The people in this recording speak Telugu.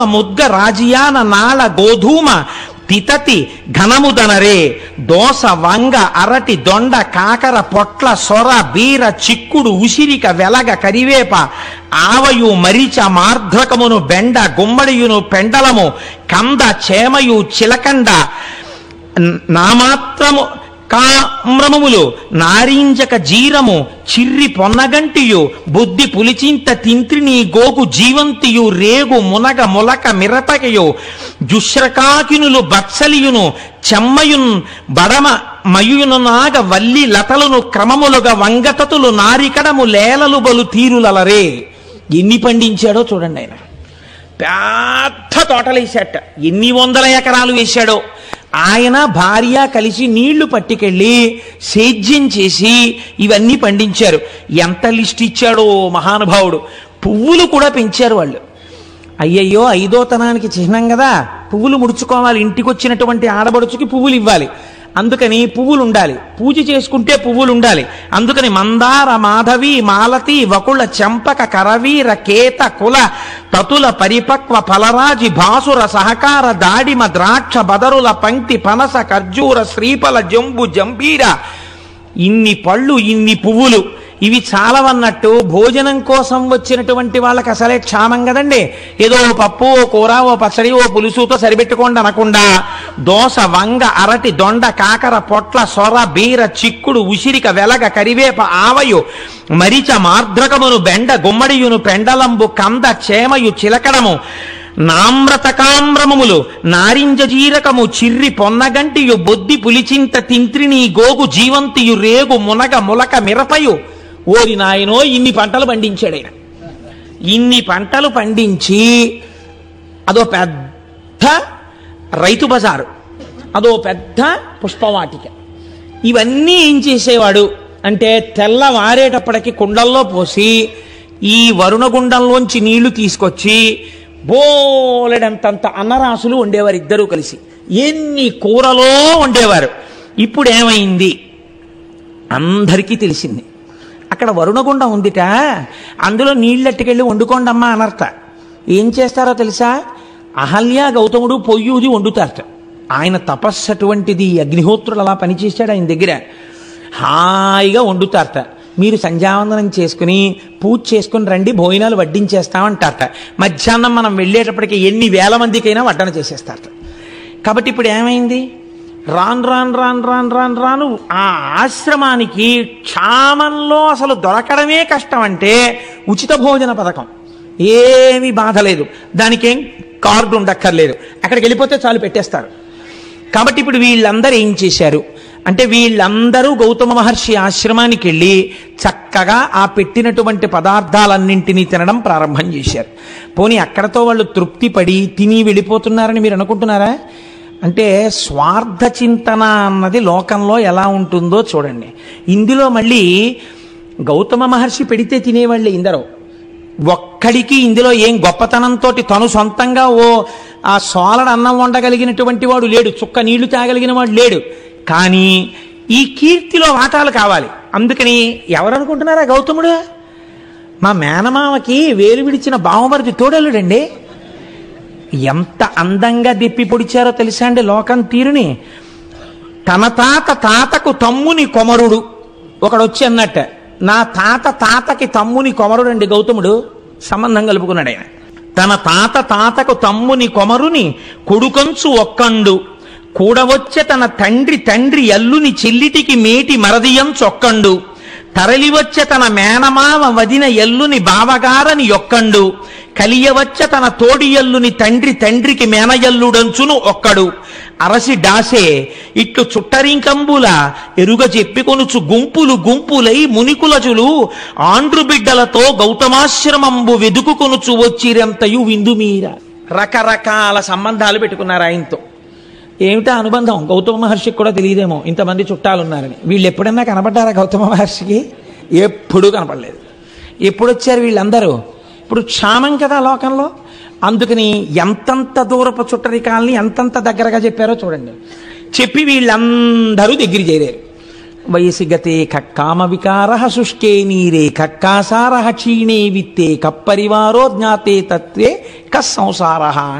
ముద్గ రాజియాన నాళ గోధూమ తితతి ఘనముదనరే దోస వంగ అరటి దొండ కాకర పొట్ల సొర బీర చిక్కుడు ఉసిరిక వెలగ కరివేప ఆవయు మరిచ మార్ధ్రకమును బెండ గుమ్మడియును పెండలము కంద చేమయు చిలకండ నామాత్రము కామ్రమములు నారింజక జీరము చిర్రి పొన్నగంటియు బుద్ధి పులిచింత తింత్రిని గోగు జీవంతియు రేగు మునగ ములక మిరపకయు జుశ్రకాకినులు బత్సలియును చెమ్మయున్ బడమ మయును నాగ వల్లి లతలను క్రమములుగా వంగతతులు నారికడము లేలలు బలు తీరులలరే ఎన్ని పండించాడో చూడండి ఆయన పెద్ద తోటలు వేసాట ఎన్ని వందల ఎకరాలు వేశాడో ఆయన భార్య కలిసి నీళ్లు పట్టుకెళ్ళి సేద్యం చేసి ఇవన్నీ పండించారు ఎంత లిస్ట్ ఇచ్చాడో మహానుభావుడు పువ్వులు కూడా పెంచారు వాళ్ళు అయ్యయ్యో ఐదోతనానికి చిహ్నం కదా పువ్వులు ముడుచుకోవాలి ఇంటికి వచ్చినటువంటి ఆడబడుచుకి పువ్వులు ఇవ్వాలి అందుకని పువ్వులు ఉండాలి పూజ చేసుకుంటే పువ్వులు ఉండాలి అందుకని మందార మాధవి మాలతి వకుళ చెంపక కరవీర కేత కుల తతుల పరిపక్వ ఫలరాజి భాసుర సహకార దాడిమ ద్రాక్ష బదరుల పంక్తి పనస ఖర్జూర శ్రీఫల జంబు జంబీర ఇన్ని పళ్ళు ఇన్ని పువ్వులు ఇవి చాలవన్నట్టు భోజనం కోసం వచ్చినటువంటి వాళ్ళకి అసలే క్షామం కదండి ఏదో ఓ పప్పు ఓ కూర ఓ పచ్చడి ఓ పులుసుతో సరిపెట్టుకోండి అనకుండా దోస వంగ అరటి దొండ కాకర పొట్ల సొర బీర చిక్కుడు ఉసిరిక వెలగ కరివేప ఆవయు మరిచ మార్ద్రకమును బెండ గుమ్మడియును పెండలంబు కంద చేమయు చిలకడము నామ్రతకామ్రమములు నారింజ జీరకము చిర్రి పొన్నగంటియు బొద్ది పులిచింత తింత్రిని గోగు జీవంతియు రేగు మునగ ములక మిరపయు ఓరి నాయనో ఇన్ని పంటలు పండించాడు ఆయన ఇన్ని పంటలు పండించి అదో పెద్ద రైతు బజారు అదో పెద్ద పుష్పవాటిక ఇవన్నీ ఏం చేసేవాడు అంటే తెల్లవారేటప్పటికి కుండల్లో పోసి ఈ వరుణగుండంలోంచి నీళ్లు తీసుకొచ్చి బోలెడంతంత అన్నరాసులు ఉండేవారు ఇద్దరూ కలిసి ఎన్ని కూరలో ఉండేవారు ఇప్పుడు ఏమైంది అందరికీ తెలిసింది అక్కడ వరుణగుండం ఉందిట అందులో నీళ్ళెట్టుకెళ్ళి వండుకోండమ్మా అనర్త ఏం చేస్తారో తెలుసా అహల్య గౌతముడు పొయ్యూది వండుతారట ఆయన తపస్సు అటువంటిది అగ్నిహోత్రుడు అలా పనిచేశాడు ఆయన దగ్గర హాయిగా వండుతారట మీరు సంధ్యావందనం చేసుకుని పూజ చేసుకుని రండి భోజనాలు వడ్డించేస్తామంటారట మధ్యాహ్నం మనం వెళ్ళేటప్పటికి ఎన్ని వేల మందికైనా వడ్డన చేసేస్తారట కాబట్టి ఇప్పుడు ఏమైంది రాను రాను రాను రాను రాను రాను ఆ ఆశ్రమానికి క్షామంలో అసలు దొరకడమే కష్టం అంటే ఉచిత భోజన పథకం ఏమీ బాధ లేదు దానికేం కార్డు ఉండక్కర్లేదు అక్కడికి వెళ్ళిపోతే చాలు పెట్టేస్తారు కాబట్టి ఇప్పుడు వీళ్ళందరూ ఏం చేశారు అంటే వీళ్ళందరూ గౌతమ మహర్షి ఆశ్రమానికి వెళ్ళి చక్కగా ఆ పెట్టినటువంటి పదార్థాలన్నింటినీ తినడం ప్రారంభం చేశారు పోనీ అక్కడతో వాళ్ళు తృప్తి పడి తిని వెళ్ళిపోతున్నారని మీరు అనుకుంటున్నారా అంటే స్వార్థ చింతన అన్నది లోకంలో ఎలా ఉంటుందో చూడండి ఇందులో మళ్ళీ గౌతమ మహర్షి పెడితే తినేవాళ్ళే ఇందరూ ఒక్కడికి ఇందులో ఏం గొప్పతనంతో తను సొంతంగా ఓ ఆ సోలడ అన్నం వండగలిగినటువంటి వాడు లేడు చుక్క నీళ్లు తాగలిగిన వాడు లేడు కానీ ఈ కీర్తిలో వాటాలు కావాలి అందుకని ఎవరు అనుకుంటున్నారా గౌతముడు మా మేనమామకి వేలు విడిచిన బావమరిది తోడలుడండి ఎంత అందంగా దిప్పి పొడిచారో తెలుసా అండి లోకం తీరుని తన తాత తాతకు తమ్ముని కొమరుడు ఒకడు వచ్చి అన్నట్ట నా తాత తాతకి తమ్ముని కొమరుడు అండి గౌతముడు సంబంధం కలుపుకున్నాడు ఆయన తన తాత తాతకు తమ్ముని కొమరుని కొడుకంచు ఒక్కండు కూడవచ్చే తన తండ్రి తండ్రి ఎల్లుని చెల్లిటికి మేటి మరదియంచొక్కండు తరలివచ్చే తన మేనమామ వదిన ఎల్లుని బావగారని యొక్కండు కలియవచ్చ తన తోడి ఎల్లుని తండ్రి తండ్రికి మేనయల్లుడంచును ఒక్కడు అరసి డాసే ఇట్లు చుట్టరింకంబుల ఎరుగ చెప్పికొనుచు గుంపులు గుంపులై మునికులజులు ఆండ్రు బిడ్డలతో గౌతమాశ్రమంబు వెదుకుకొనుచు వచ్చిరంతయు విందుమీర రకరకాల సంబంధాలు పెట్టుకున్నారు ఆయనతో ఏమిటా అనుబంధం గౌతమ మహర్షికి కూడా తెలియదేమో ఇంతమంది చుట్టాలు ఉన్నారని వీళ్ళు ఎప్పుడన్నా కనపడ్డారా గౌతమ మహర్షికి ఎప్పుడూ కనపడలేదు ఎప్పుడు వచ్చారు వీళ్ళందరూ ఇప్పుడు క్షామం కదా లోకంలో అందుకని ఎంతంత దూరపు చుట్టరికాలని ఎంతంత దగ్గరగా చెప్పారో చూడండి చెప్పి వీళ్ళందరూ దగ్గర చేరారు వయసి గతే కామ వికార శుష్కే నీరే కక్కాసార క్షీణే విత్తే కప్పరివారో జ్ఞాతే తత్వే కస్సంసార